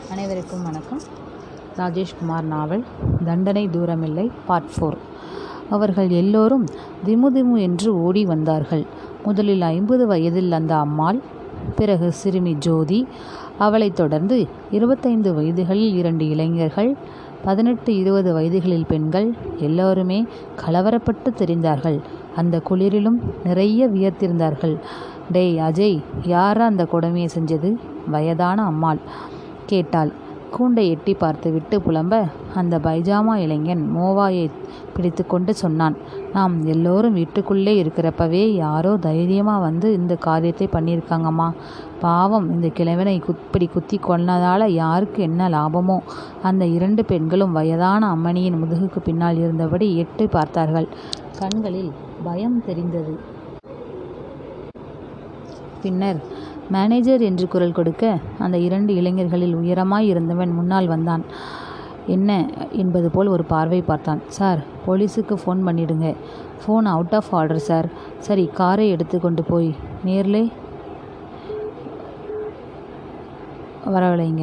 அனைவருக்கும் வணக்கம் ராஜேஷ்குமார் நாவல் தண்டனை தூரமில்லை பார்ட் ஃபோர் அவர்கள் எல்லோரும் திமு திமு என்று ஓடி வந்தார்கள் முதலில் ஐம்பது வயதில் அந்த அம்மாள் பிறகு சிறுமி ஜோதி அவளைத் தொடர்ந்து இருபத்தைந்து வயதுகளில் இரண்டு இளைஞர்கள் பதினெட்டு இருபது வயதுகளில் பெண்கள் எல்லோருமே கலவரப்பட்டு தெரிந்தார்கள் அந்த குளிரிலும் நிறைய வியர்த்திருந்தார்கள் டேய் அஜய் யாரா அந்த கொடுமையை செஞ்சது வயதான அம்மாள் கேட்டாள் கூண்டை எட்டி பார்த்துவிட்டு புலம்ப அந்த பைஜாமா இளைஞன் மோவாயை பிடித்து கொண்டு சொன்னான் நாம் எல்லோரும் வீட்டுக்குள்ளே இருக்கிறப்பவே யாரோ தைரியமாக வந்து இந்த காரியத்தை பண்ணியிருக்காங்கம்மா பாவம் இந்த கிழவனை குப்படி குத்தி கொன்னதால் யாருக்கு என்ன லாபமோ அந்த இரண்டு பெண்களும் வயதான அம்மணியின் முதுகுக்கு பின்னால் இருந்தபடி எட்டி பார்த்தார்கள் கண்களில் பயம் தெரிந்தது பின்னர் மேனேஜர் என்று குரல் கொடுக்க அந்த இரண்டு இளைஞர்களில் உயரமாய் இருந்தவன் முன்னால் வந்தான் என்ன என்பது போல் ஒரு பார்வை பார்த்தான் சார் போலீஸுக்கு ஃபோன் பண்ணிடுங்க phone out of order sir சரி காரை எடுத்து கொண்டு போய் நேர்லே வரவழைங்க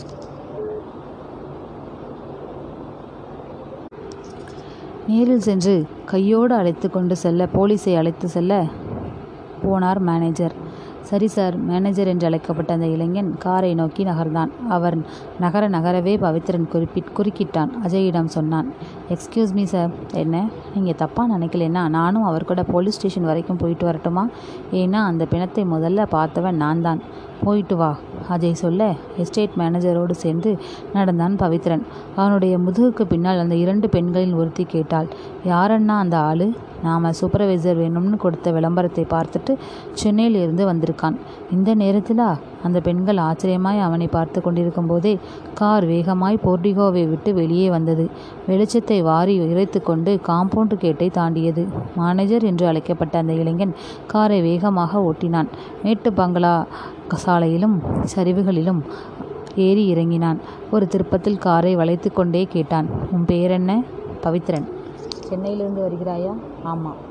நேரில் சென்று கையோடு அழைத்து கொண்டு செல்ல போலீஸை அழைத்து செல்ல போனார் மேனேஜர் சரி சார் மேனேஜர் என்று அழைக்கப்பட்ட அந்த இளைஞன் காரை நோக்கி நகர்ந்தான் அவர் நகர நகரவே பவித்ரன் குறிப்பி குறுக்கிட்டான் அஜயிடம் சொன்னான் எக்ஸ்கியூஸ் மீ சார் என்ன நீங்கள் தப்பாக நினைக்கலன்னா நானும் அவர் கூட போலீஸ் ஸ்டேஷன் வரைக்கும் போயிட்டு வரட்டுமா ஏன்னா அந்த பிணத்தை முதல்ல பார்த்தவன் நான் தான் போயிட்டு வா அஜய் சொல்ல எஸ்டேட் மேனேஜரோடு சேர்ந்து நடந்தான் பவித்ரன் அவனுடைய முதுகுக்கு பின்னால் அந்த இரண்டு பெண்களில் ஒருத்தி கேட்டாள் யாரண்ணா அந்த ஆளு நாம் சூப்பர்வைசர் வேணும்னு கொடுத்த விளம்பரத்தை பார்த்துட்டு சென்னையில் இருந்து வந்திருக்கான் இந்த நேரத்திலா அந்த பெண்கள் ஆச்சரியமாய் அவனை பார்த்து கொண்டிருக்கும் போதே கார் வேகமாய் போர்டிகோவை விட்டு வெளியே வந்தது வெளிச்சத்தை வாரி இறைத்து கொண்டு காம்பவுண்டு கேட்டை தாண்டியது மேனேஜர் என்று அழைக்கப்பட்ட அந்த இளைஞன் காரை வேகமாக ஓட்டினான் மேட்டு பங்களா சாலையிலும் சரிவுகளிலும் ஏறி இறங்கினான் ஒரு திருப்பத்தில் காரை வளைத்து கொண்டே கேட்டான் உன் பேர் என்ன பவித்ரன் சென்னையிலிருந்து வருகிறாயா ஆமாம்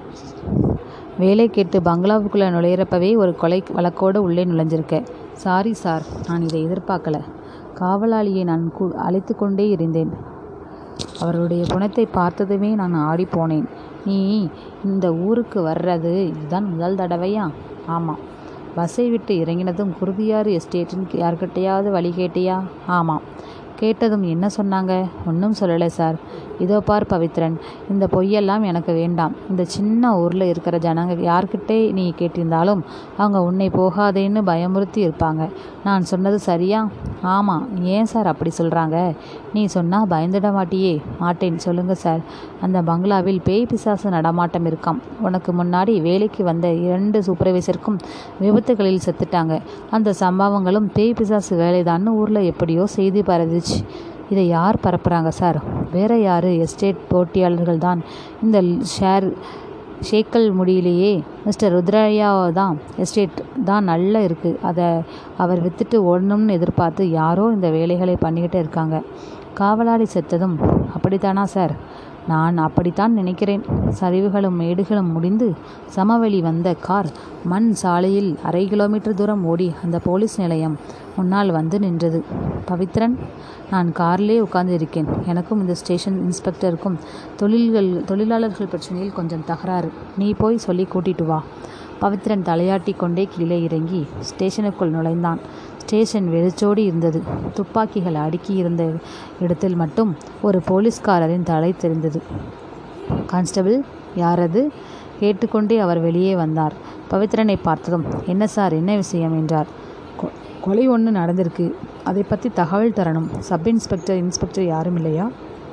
வேலை கேட்டு பங்களாவுக்குள்ளே நுழையிறப்பவே ஒரு கொலை வழக்கோடு உள்ளே நுழைஞ்சிருக்க சாரி சார் நான் இதை எதிர்பார்க்கல காவலாளியை நான் கு அழைத்து கொண்டே இருந்தேன் அவருடைய குணத்தை பார்த்ததுமே நான் ஆடிப்போனேன் நீ இந்த ஊருக்கு வர்றது இதுதான் முதல் தடவையா ஆமாம் பஸ்ஸை விட்டு இறங்கினதும் குருவியாறு எஸ்டேட்டின் யார்கிட்டையாவது வழி கேட்டியா ஆமாம் கேட்டதும் என்ன சொன்னாங்க ஒன்றும் சொல்லலை சார் இதோ பார் பவித்ரன் இந்த பொய்யெல்லாம் எனக்கு வேண்டாம் இந்த சின்ன ஊரில் இருக்கிற ஜனங்க யார்கிட்டே நீ கேட்டிருந்தாலும் அவங்க உன்னை போகாதேன்னு பயமுறுத்தி இருப்பாங்க நான் சொன்னது சரியா ஆமாம் ஏன் சார் அப்படி சொல்கிறாங்க நீ சொன்னால் பயந்துட மாட்டியே மாட்டேன் சொல்லுங்கள் சார் அந்த பங்களாவில் பேய் பிசாசு நடமாட்டம் இருக்காம் உனக்கு முன்னாடி வேலைக்கு வந்த இரண்டு சூப்பர்வைசருக்கும் விபத்துகளில் செத்துட்டாங்க அந்த சம்பவங்களும் பேய் பிசாசு வேலைதான்னு ஊரில் எப்படியோ செய்தி பரவிச்சு இதை யார் பரப்புகிறாங்க சார் வேற யார் எஸ்டேட் போட்டியாளர்கள் தான் இந்த ஷேர் ஷேக்கல் முடியிலேயே மிஸ்டர் ருத்ரையா தான் எஸ்டேட் தான் நல்லா இருக்குது அதை அவர் விற்றுட்டு ஓடணும்னு எதிர்பார்த்து யாரோ இந்த வேலைகளை பண்ணிக்கிட்டு இருக்காங்க காவலாளி செத்ததும் அப்படித்தானா சார் நான் அப்படித்தான் நினைக்கிறேன் சரிவுகளும் மேடுகளும் முடிந்து சமவெளி வந்த கார் மண் சாலையில் அரை கிலோமீட்டர் தூரம் ஓடி அந்த போலீஸ் நிலையம் முன்னால் வந்து நின்றது பவித்ரன் நான் கார்லே உட்கார்ந்து இருக்கேன் எனக்கும் இந்த ஸ்டேஷன் இன்ஸ்பெக்டருக்கும் தொழில்கள் தொழிலாளர்கள் பிரச்சனையில் கொஞ்சம் தகராறு நீ போய் சொல்லி கூட்டிட்டு வா பவித்ரன் தலையாட்டி கொண்டே கீழே இறங்கி ஸ்டேஷனுக்குள் நுழைந்தான் ஸ்டேஷன் வெறிச்சோடி இருந்தது துப்பாக்கிகள் அடுக்கி இருந்த இடத்தில் மட்டும் ஒரு போலீஸ்காரரின் தலை தெரிந்தது கான்ஸ்டபிள் யாரது கேட்டுக்கொண்டே அவர் வெளியே வந்தார் பவித்ரனை பார்த்ததும் என்ன சார் என்ன விஷயம் என்றார் கொலை ஒன்று நடந்திருக்கு அதை பற்றி தகவல் தரணும் சப் இன்ஸ்பெக்டர் இன்ஸ்பெக்டர் யாரும் இல்லையா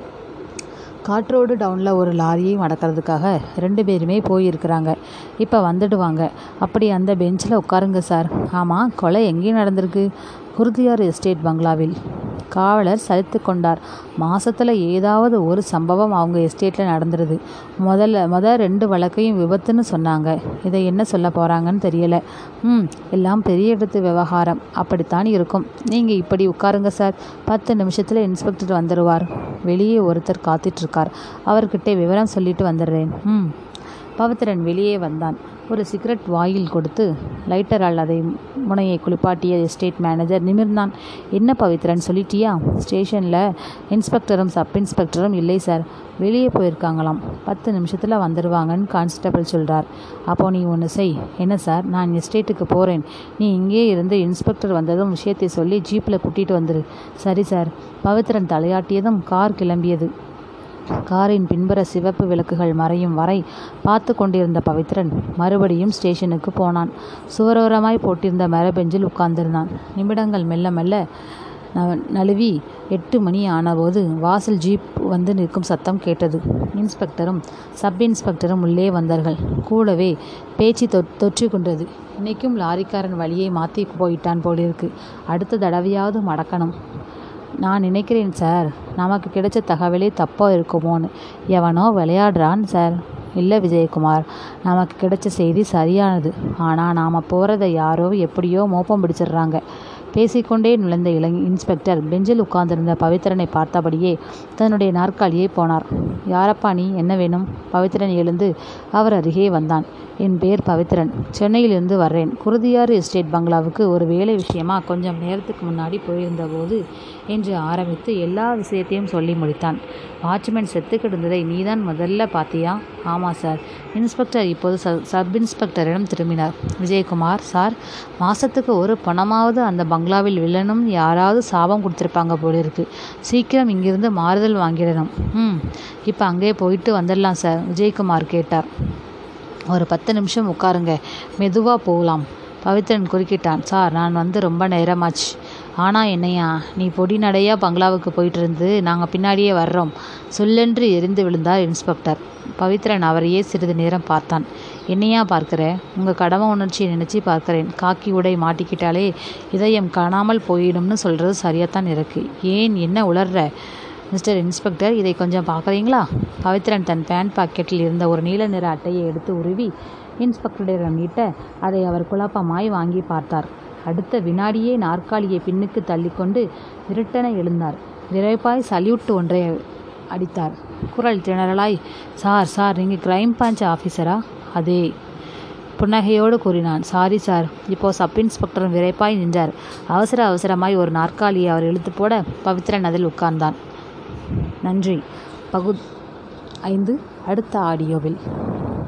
காற்றோடு டவுனில் ஒரு லாரியை மடக்கிறதுக்காக ரெண்டு பேருமே போயிருக்கிறாங்க இப்போ வந்துடுவாங்க அப்படி அந்த பெஞ்சில் உட்காருங்க சார் ஆமாம் கொலை எங்கே நடந்திருக்கு குருதியார் எஸ்டேட் பங்களாவில் காவலர் சலித்து கொண்டார் மாசத்தில் ஏதாவது ஒரு சம்பவம் அவங்க எஸ்டேட்டில் நடந்துருது முதல்ல முத ரெண்டு வழக்கையும் விபத்துன்னு சொன்னாங்க இதை என்ன சொல்ல போகிறாங்கன்னு தெரியலை ம் எல்லாம் பெரிய இடத்து விவகாரம் அப்படித்தான் இருக்கும் நீங்கள் இப்படி உட்காருங்க சார் பத்து நிமிஷத்தில் இன்ஸ்பெக்டர் வந்துடுவார் வெளியே ஒருத்தர் காத்துட்ருக்கார் அவர்கிட்ட விவரம் சொல்லிட்டு வந்துடுறேன் ம் பவித்ரன் வெளியே வந்தான் ஒரு சிகரெட் வாயில் கொடுத்து லைட்டரால் அதை முனையை குளிப்பாட்டிய எஸ்டேட் மேனேஜர் நிமிர்ந்தான் என்ன பவித்ரன் சொல்லிட்டியா ஸ்டேஷனில் இன்ஸ்பெக்டரும் சப் இன்ஸ்பெக்டரும் இல்லை சார் வெளியே போயிருக்காங்களாம் பத்து நிமிஷத்தில் வந்துடுவாங்கன்னு கான்ஸ்டபிள் சொல்கிறார் அப்போ நீ ஒன்று செய் என்ன சார் நான் எஸ்டேட்டுக்கு போகிறேன் நீ இங்கே இருந்து இன்ஸ்பெக்டர் வந்ததும் விஷயத்தை சொல்லி ஜீப்பில் கூட்டிகிட்டு வந்துரு சரி சார் பவித்ரன் தலையாட்டியதும் கார் கிளம்பியது காரின் பின்புற சிவப்பு விளக்குகள் மறையும் வரை பார்த்து கொண்டிருந்த பவித்ரன் மறுபடியும் ஸ்டேஷனுக்கு போனான் சுவரோரமாய் போட்டிருந்த மரபெஞ்சில் உட்கார்ந்திருந்தான் நிமிடங்கள் மெல்ல மெல்ல ந- நழுவி எட்டு மணி ஆனபோது வாசல் ஜீப் வந்து நிற்கும் சத்தம் கேட்டது இன்ஸ்பெக்டரும் சப் இன்ஸ்பெக்டரும் உள்ளே வந்தார்கள் கூடவே பேச்சு தொ தொற்றி கொண்டது இன்னைக்கும் லாரிக்காரன் வழியை மாற்றி போயிட்டான் போலிருக்கு அடுத்த தடவையாவது மடக்கணும் நான் நினைக்கிறேன் சார் நமக்கு கிடைச்ச தகவலே தப்பாக இருக்குமோன்னு எவனோ விளையாடுறான் சார் இல்லை விஜயகுமார் நமக்கு கிடைச்ச செய்தி சரியானது ஆனால் நாம் போகிறத யாரோ எப்படியோ மோப்பம் பிடிச்சிடுறாங்க பேசிக்கொண்டே நுழைந்த இளங் இன்ஸ்பெக்டர் பெஞ்சில் உட்கார்ந்திருந்த பவித்ரனை பார்த்தபடியே தன்னுடைய நாற்காலியை போனார் யாரப்பா நீ என்ன வேணும் பவித்ரன் எழுந்து அவர் அருகே வந்தான் என் பேர் பவித்ரன் சென்னையிலிருந்து வர்றேன் குருதியாறு எஸ்டேட் பங்களாவுக்கு ஒரு வேலை விஷயமா கொஞ்சம் நேரத்துக்கு முன்னாடி போயிருந்தபோது என்று ஆரம்பித்து எல்லா விஷயத்தையும் சொல்லி முடித்தான் வாட்ச்மேன் செத்து கிடந்ததை நீதான் முதல்ல பார்த்தியா ஆமாம் சார் இன்ஸ்பெக்டர் இப்போது ச- சப் இன்ஸ்பெக்டரிடம் திரும்பினார் விஜயகுமார் சார் மாசத்துக்கு ஒரு பணமாவது அந்த பங்களாவில் வில்லனும் யாராவது சாபம் கொடுத்துருப்பாங்க போல இருக்கு சீக்கிரம் இங்கிருந்து மாறுதல் வாங்கிடணும் ம் இப்போ அங்கே போயிட்டு வந்துடலாம் சார் விஜயகுமார் கேட்டார் ஒரு பத்து நிமிஷம் உட்காருங்க மெதுவாக போகலாம் பவித்ரன் குறுக்கிட்டான் சார் நான் வந்து ரொம்ப நேரமாச்சு ஆனால் என்னையா நீ பொடி நடையாக பங்களாவுக்கு போயிட்டு இருந்து நாங்கள் பின்னாடியே வர்றோம் சொல்லென்று எரிந்து விழுந்தார் இன்ஸ்பெக்டர் பவித்ரன் அவரையே சிறிது நேரம் பார்த்தான் என்னையா பார்க்கிற உங்கள் கடமை உணர்ச்சியை நினச்சி பார்க்கிறேன் காக்கி உடை மாட்டிக்கிட்டாலே இதயம் காணாமல் போயிடும்னு சொல்கிறது சரியாத்தான் இருக்கு ஏன் என்ன உளர்ற மிஸ்டர் இன்ஸ்பெக்டர் இதை கொஞ்சம் பார்க்குறீங்களா பவித்ரன் தன் பேண்ட் பாக்கெட்டில் இருந்த ஒரு நீல நிற அட்டையை எடுத்து உருவி இன்ஸ்பெக்டரிடம் நீட்ட அதை அவர் குழப்பமாய் வாங்கி பார்த்தார் அடுத்த வினாடியே நாற்காலியை பின்னுக்கு தள்ளிக்கொண்டு விரட்டென எழுந்தார் விரைப்பாய் சல்யூட் ஒன்றை அடித்தார் குரல் திணறலாய் சார் சார் நீங்கள் கிரைம் பிரான்ச் ஆஃபீஸரா அதே புன்னகையோடு கூறினான் சாரி சார் இப்போ சப் இன்ஸ்பெக்டரும் விரைப்பாய் நின்றார் அவசர அவசரமாய் ஒரு நாற்காலியை அவர் இழுத்து போட பவித்ரன் அதில் உட்கார்ந்தான் நன்றி பகு ஐந்து அடுத்த ஆடியோவில்